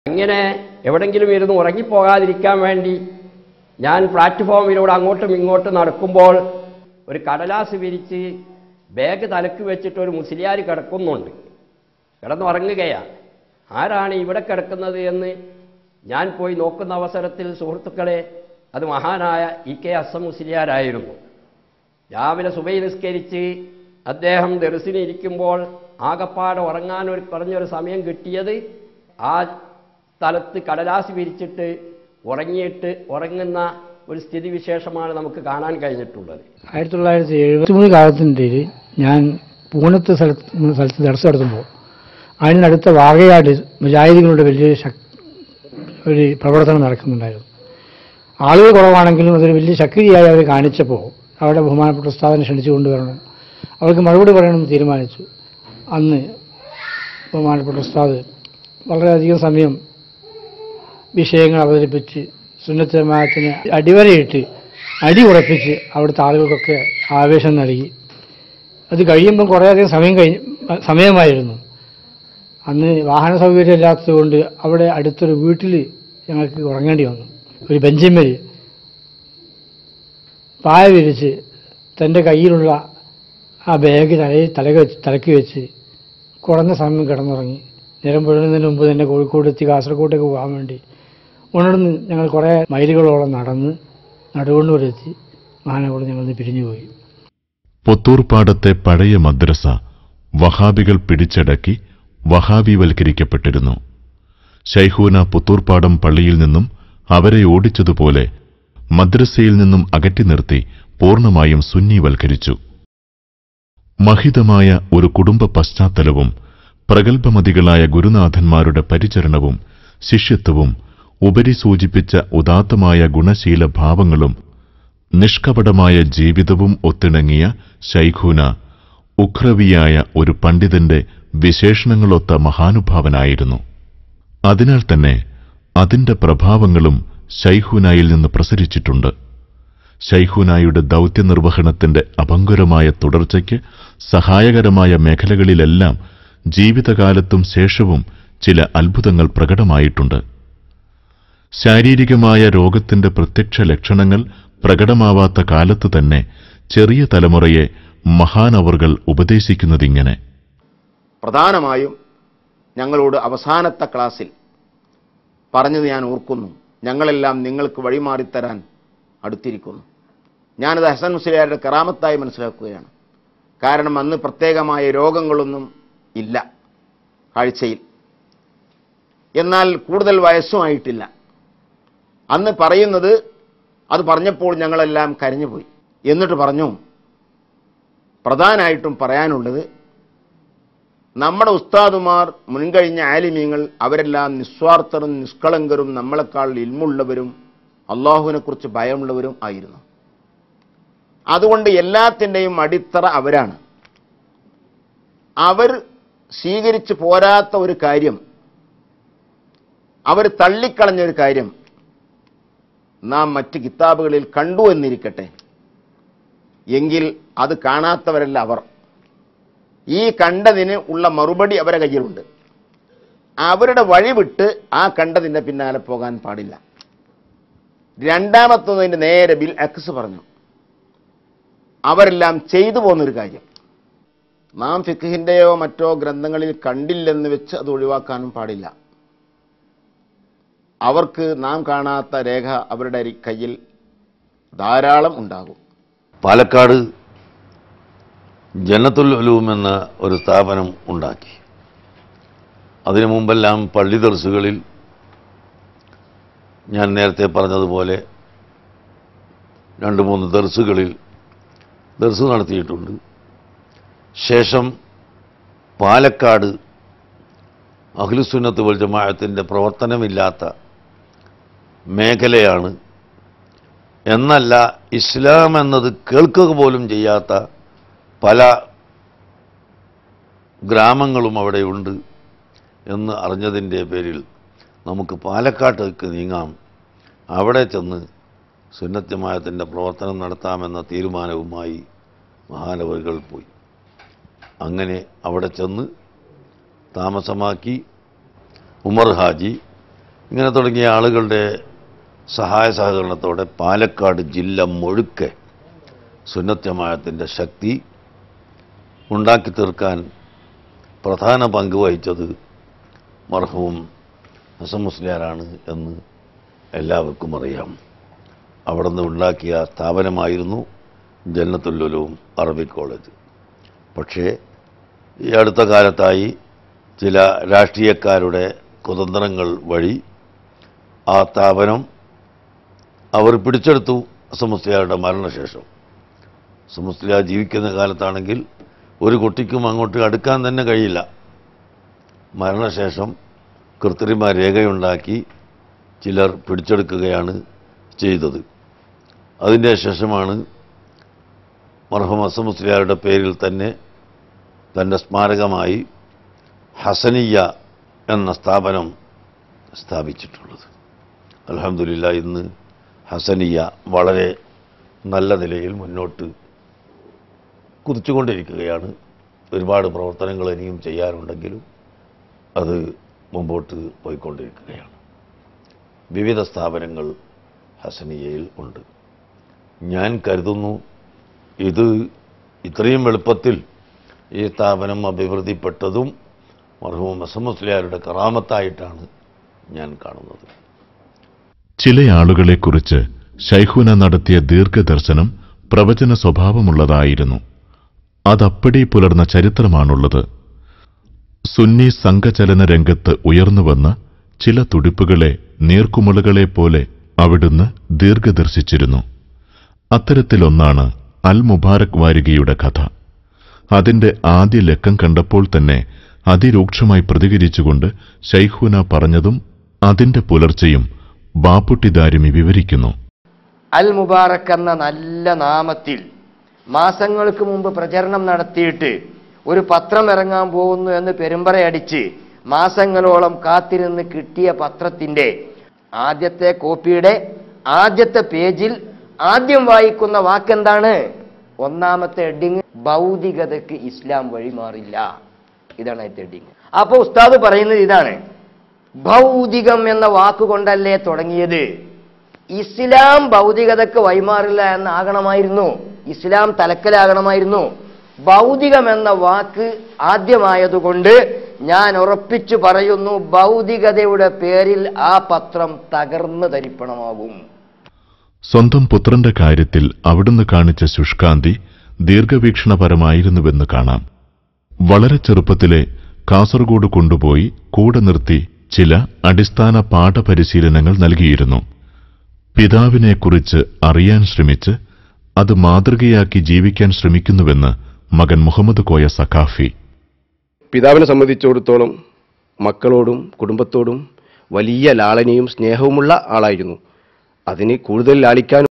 ഇങ്ങനെ എവിടെങ്കിലും ഇരുന്ന് ഉറങ്ങിപ്പോകാതിരിക്കാൻ വേണ്ടി ഞാൻ പ്ലാറ്റ്ഫോമിലൂടെ അങ്ങോട്ടും ഇങ്ങോട്ടും നടക്കുമ്പോൾ ഒരു കടലാസ് വിരിച്ച് ബാഗ് തലക്ക് വെച്ചിട്ട് ഒരു മുസ്ലിയാർ കിടക്കുന്നുണ്ട് കിടന്നുറങ്ങുകയാണ് ആരാണ് ഇവിടെ കിടക്കുന്നത് എന്ന് ഞാൻ പോയി നോക്കുന്ന അവസരത്തിൽ സുഹൃത്തുക്കളെ അത് മഹാനായ ഇ കെ അസം മുസ്ലിയാരായിരുന്നു രാവിലെ സുബൈ നിസ്കരിച്ച് അദ്ദേഹം ദർസിന് ഇരിക്കുമ്പോൾ ആകപ്പാടെ ഉറങ്ങാൻ ഒരു കുറഞ്ഞൊരു സമയം കിട്ടിയത് ആ സ്ഥലത്ത് കടലാസ് വിരിച്ചിട്ട് ഉറങ്ങിയിട്ട് ഉറങ്ങുന്ന ഒരു സ്ഥിതിവിശേഷമാണ് നമുക്ക് കാണാൻ കഴിഞ്ഞിട്ടുള്ളത് ആയിരത്തി തൊള്ളായിരത്തി എഴുപത്തി മൂന്ന് കാലത്തിൻ്റെ ഞാൻ പൂനത്ത് സ്ഥലത്ത് സ്ഥലത്ത് ദർശനം നടത്തുമ്പോൾ അതിനടുത്ത വാകയാട് മുജാഹിദികളുടെ വലിയ ശക് ഒരു പ്രവർത്തനം നടക്കുന്നുണ്ടായിരുന്നു ആളുകൾ കുറവാണെങ്കിലും അതൊരു വലിയ ശക്തിയായി അവർ കാണിച്ചപ്പോൾ അവിടെ ബഹുമാനപ്പെട്ട ഉസ്താദിനെ ക്ഷണിച്ചു കൊണ്ടുവരണം അവർക്ക് മറുപടി പറയണമെന്ന് തീരുമാനിച്ചു അന്ന് ബഹുമാനപ്പെട്ട ഉസ്താദ് വളരെയധികം സമയം വിഷയങ്ങൾ അവതരിപ്പിച്ച് സുന്നത്ത് ജമാഅത്തിന് അടിവരയിട്ട് അടി ഉറപ്പിച്ച് അവിടുത്തെ ആളുകൾക്കൊക്കെ ആവേശം നൽകി അത് കഴിയുമ്പം കുറേയധികം സമയം കഴിഞ്ഞ് സമയമായിരുന്നു അന്ന് വാഹന സൗകര്യം ഇല്ലാത്തതുകൊണ്ട് അവിടെ അടുത്തൊരു വീട്ടിൽ ഞങ്ങൾക്ക് ഉറങ്ങേണ്ടി വന്നു ഒരു ബെഞ്ചിന്മേൽ പായ വിരിച്ച് തൻ്റെ കയ്യിലുള്ള ആ ബാഗ് തലയിൽ തലക വെച്ച് തലക്ക് വെച്ച് കുറഞ്ഞ സമയം കിടന്നുറങ്ങി നേരം പുലരുന്നതിന് മുമ്പ് തന്നെ കോഴിക്കോട് എത്തി കാസർഗോട്ടേക്ക് പോകാൻ വേണ്ടി ഉണർന്ന് ഞങ്ങൾ കുറേ മൈലുകളോളം നടന്ന് നടുകൊണ്ടൂരെത്തി മഹാനഗോട് ഞങ്ങൾ പിരിഞ്ഞുപോയി പുത്തൂർപ്പാടത്തെ പഴയ മദ്രസ വഹാബികൾ പിടിച്ചടക്കി വഹാബിവൽക്കരിക്കപ്പെട്ടിരുന്നു ശൈഖൂന പുത്തൂർപ്പാടം പള്ളിയിൽ നിന്നും അവരെ ഓടിച്ചതുപോലെ മദ്രസയിൽ നിന്നും അകറ്റി നിർത്തി പൂർണ്ണമായും സുന്നിവൽക്കരിച്ചു മഹിതമായ ഒരു കുടുംബ പശ്ചാത്തലവും പ്രഗത്ഭമതികളായ ഗുരുനാഥന്മാരുടെ പരിചരണവും ശിഷ്യത്വവും ഉപരി സൂചിപ്പിച്ച ഉദാത്തമായ ഗുണശീല ഭാവങ്ങളും നിഷ്കപടമായ ജീവിതവും ഒത്തിണങ്ങിയ ശൈഖൂന ഉഖ്രവിയായ ഒരു പണ്ഡിതന്റെ വിശേഷണങ്ങളൊത്ത മഹാനുഭാവനായിരുന്നു അതിനാൽ തന്നെ അതിന്റെ പ്രഭാവങ്ങളും ശൈഖൂനായിൽ നിന്ന് പ്രസരിച്ചിട്ടുണ്ട് ശൈഖൂനായുടെ ദൗത്യനിർവഹണത്തിന്റെ അഭങ്കുരമായ തുടർച്ചയ്ക്ക് സഹായകരമായ മേഖലകളിലെല്ലാം ജീവിതകാലത്തും ശേഷവും ചില അത്ഭുതങ്ങൾ പ്രകടമായിട്ടുണ്ട് ശാരീരികമായ രോഗത്തിന്റെ പ്രത്യക്ഷ ലക്ഷണങ്ങൾ പ്രകടമാവാത്ത കാലത്ത് തന്നെ ചെറിയ തലമുറയെ മഹാനവറുകൾ ഉപദേശിക്കുന്നതിങ്ങനെ പ്രധാനമായും ഞങ്ങളോട് അവസാനത്തെ ക്ലാസ്സിൽ പറഞ്ഞത് ഞാൻ ഓർക്കുന്നു ഞങ്ങളെല്ലാം നിങ്ങൾക്ക് വഴിമാറിത്തരാൻ അടുത്തിരിക്കുന്നു ഞാനത് ഹസൻ മുസ്ലിയാരുടെ കറാമത്തായി മനസ്സിലാക്കുകയാണ് കാരണം അന്ന് പ്രത്യേകമായ രോഗങ്ങളൊന്നും ഇല്ല കാഴ്ചയിൽ എന്നാൽ കൂടുതൽ വയസ്സുമായിട്ടില്ല അന്ന് പറയുന്നത് അത് പറഞ്ഞപ്പോൾ ഞങ്ങളെല്ലാം കരഞ്ഞുപോയി എന്നിട്ട് പറഞ്ഞു പ്രധാനമായിട്ടും പറയാനുള്ളത് നമ്മുടെ ഉസ്താദുമാർ മുൻകഴിഞ്ഞ ആലിമീങ്ങൾ അവരെല്ലാം നിസ്വാർത്ഥരും നിഷ്കളങ്കരും നമ്മളെക്കാൾ ഇൽമുള്ളവരും അള്ളാഹുവിനെക്കുറിച്ച് ഭയമുള്ളവരും ആയിരുന്നു അതുകൊണ്ട് എല്ലാത്തിൻ്റെയും അടിത്തറ അവരാണ് അവർ സ്വീകരിച്ച് പോരാത്ത ഒരു കാര്യം അവർ തള്ളിക്കളഞ്ഞ ഒരു കാര്യം നാം മറ്റ് കിതാബുകളിൽ കണ്ടു എന്നിരിക്കട്ടെ എങ്കിൽ അത് കാണാത്തവരല്ല അവർ ഈ കണ്ടതിന് ഉള്ള മറുപടി അവരെ കയ്യിലുണ്ട് അവരുടെ വഴി വിട്ട് ആ കണ്ടതിൻ്റെ പിന്നാലെ പോകാൻ പാടില്ല രണ്ടാമത്തതിൻ്റെ നേരെ ബിൽ എക്സ് പറഞ്ഞു അവരെല്ലാം ചെയ്തു പോകുന്നൊരു കാര്യം നാം ഫിഖിൻ്റെയോ മറ്റോ ഗ്രന്ഥങ്ങളിൽ കണ്ടില്ലെന്ന് വെച്ച് അത് ഒഴിവാക്കാനും പാടില്ല അവർക്ക് നാം കാണാത്ത രേഖ അവരുടെ അരി- കയ്യിൽ ധാരാളം ഉണ്ടാകും പാലക്കാട് ജന്നത്തുൽ ഉലൂം എന്ന ഒരു സ്ഥാപനം ഉണ്ടാക്കി അതിനു മുമ്പെല്ലാം പള്ളി ദർസുകളിൽ ഞാൻ നേരത്തെ പറഞ്ഞതുപോലെ രണ്ട് മൂന്ന് ദർസുകളിൽ ദർസ് നടത്തിയിട്ടുണ്ട് ശേഷം പാലക്കാട് അഖിലുസുന്നത്ത് വൽ ജമാഅത്തിൻ്റെ പ്രവർത്തനമില്ലാത്ത മേഖലയാണ് എന്നല്ല ഇസ്ലാം എന്നത് കേൾക്കുക പോലും ചെയ്യാത്ത പല ഗ്രാമങ്ങളും അവിടെയുണ്ട് എന്ന് അറിഞ്ഞതിൻ്റെ പേരിൽ നമുക്ക് പാലക്കാട്ടേക്ക് നീങ്ങാം അവിടെ ചെന്ന് സുന്നത്യമായത്തിൻ്റെ പ്രവർത്തനം നടത്താമെന്ന തീരുമാനവുമായി മഹാനവറുകൾ പോയി അങ്ങനെ അവിടെ ചെന്ന് താമസമാക്കി ഉമർ ഹാജി ഇങ്ങനെ തുടങ്ങിയ ആളുകളുടെ സഹായ സഹകരണത്തോടെ പാലക്കാട് ജില്ല മുഴുക്കെ സുന്നത്യമായത്തിൻ്റെ ശക്തി ഉണ്ടാക്കി തീർക്കാൻ പ്രധാന പങ്ക് വഹിച്ചത് മർഹവും ഹസൻ മുസ്ലിയാരാണ് എന്ന് എല്ലാവർക്കും അറിയാം അവിടെ നിന്ന് ഉണ്ടാക്കിയ സ്ഥാപനമായിരുന്നു ജന്നത്തുല്ലുലവും അറബിക് കോളേജ് പക്ഷേ ഈ അടുത്ത കാലത്തായി ചില രാഷ്ട്രീയക്കാരുടെ കുതന്ത്രങ്ങൾ വഴി ആ സ്ഥാപനം അവർ പിടിച്ചെടുത്തു അസമുസ്ലിയാരുടെ മരണശേഷം അസമുസ്ലിയ ജീവിക്കുന്ന കാലത്താണെങ്കിൽ ഒരു കുട്ടിക്കും അങ്ങോട്ട് അടുക്കാൻ തന്നെ കഴിയില്ല മരണശേഷം കൃത്രിമ രേഖയുണ്ടാക്കി ചിലർ പിടിച്ചെടുക്കുകയാണ് ചെയ്തത് അതിൻ്റെ ശേഷമാണ് മർഹം അസമുസ്ലിയാരുടെ പേരിൽ തന്നെ തൻ്റെ സ്മാരകമായി ഹസനിയ എന്ന സ്ഥാപനം സ്ഥാപിച്ചിട്ടുള്ളത് അലഹമില്ല ഇന്ന് ഹസനിയ വളരെ നല്ല നിലയിൽ മുന്നോട്ട് കുതിച്ചുകൊണ്ടിരിക്കുകയാണ് ഒരുപാട് പ്രവർത്തനങ്ങൾ ഇനിയും ചെയ്യാനുണ്ടെങ്കിലും അത് മുമ്പോട്ട് പോയിക്കൊണ്ടിരിക്കുകയാണ് വിവിധ സ്ഥാപനങ്ങൾ ഹസനിയയിൽ ഉണ്ട് ഞാൻ കരുതുന്നു ഇത് ഇത്രയും എളുപ്പത്തിൽ ഈ സ്ഥാപനം അഭിവൃദ്ധിപ്പെട്ടതും മർഹൂം അസമുസ്ലിയാരുടെ കറാമത്തായിട്ടാണ് ഞാൻ കാണുന്നത് ചില ആളുകളെക്കുറിച്ച് ശൈഖുന നടത്തിയ ദീർഘദർശനം പ്രവചന സ്വഭാവമുള്ളതായിരുന്നു അതപ്പടി പുലർന്ന ചരിത്രമാണുള്ളത് സുന്നി സംഘചലന രംഗത്ത് ഉയർന്നുവന്ന ചില തുടിപ്പുകളെ നീർക്കുമുളകളെ പോലെ അവിടുന്ന് ദീർഘദർശിച്ചിരുന്നു അത്തരത്തിലൊന്നാണ് അൽ മുബാരക് വാരികയുടെ കഥ അതിന്റെ ആദ്യ ലക്കം കണ്ടപ്പോൾ തന്നെ അതിരൂക്ഷമായി പ്രതികരിച്ചുകൊണ്ട് ശൈഖുന പറഞ്ഞതും അതിന്റെ പുലർച്ചയും ബാപ്പുട്ടിദാരിമി വിവരിക്കുന്നു അൽ മുബാറക് എന്ന നല്ല നാമത്തിൽ മാസങ്ങൾക്ക് മുമ്പ് പ്രചരണം നടത്തിയിട്ട് ഒരു പത്രം ഇറങ്ങാൻ പോകുന്നു എന്ന് പെരുമ്പറയടിച്ച് മാസങ്ങളോളം കാത്തിരുന്ന് കിട്ടിയ പത്രത്തിന്റെ ആദ്യത്തെ കോപ്പിയുടെ ആദ്യത്തെ പേജിൽ ആദ്യം വായിക്കുന്ന വാക്കെന്താണ് ഒന്നാമത്തെ ഹെഡിങ് ഭൗതികതയ്ക്ക് ഇസ്ലാം വഴിമാറില്ല ഇതാണ് അതിന്റെ ഹെഡിങ് അപ്പൊ ഉസ്താദ് പറയുന്നത് ഇതാണ് ഭൗതികം എന്ന വാക്കുകൊണ്ടല്ലേ തുടങ്ങിയത് ഇസ്ലാം ഭൗതികതക്ക് വൈമാറില്ല എന്നാകണമായിരുന്നു ഇസ്ലാം തലക്കലാകണമായിരുന്നു ഭൗതികം എന്ന വാക്ക് ആദ്യമായതുകൊണ്ട് ഞാൻ ഉറപ്പിച്ചു പറയുന്നു ഭൗതികതയുടെ പേരിൽ ആ പത്രം തകർന്ന് ധരിപ്പണമാകും സ്വന്തം പുത്രന്റെ കാര്യത്തിൽ അവിടുന്ന് കാണിച്ച ശുഷ്കാന്തി ദീർഘവീക്ഷണപരമായിരുന്നുവെന്ന് കാണാം വളരെ ചെറുപ്പത്തിലെ കാസർഗോഡ് കൊണ്ടുപോയി കൂടെ നിർത്തി ചില അടിസ്ഥാന പാഠപരിശീലനങ്ങൾ നൽകിയിരുന്നു പിതാവിനെക്കുറിച്ച് അറിയാൻ ശ്രമിച്ച് അത് മാതൃകയാക്കി ജീവിക്കാൻ ശ്രമിക്കുന്നുവെന്ന് മകൻ മുഹമ്മദ് കോയ സഖാഫി പിതാവിനെ സംബന്ധിച്ചിടത്തോളം മക്കളോടും കുടുംബത്തോടും വലിയ ലാളനയും സ്നേഹവുമുള്ള ആളായിരുന്നു അതിന് കൂടുതൽ ലാളിക്കാൻ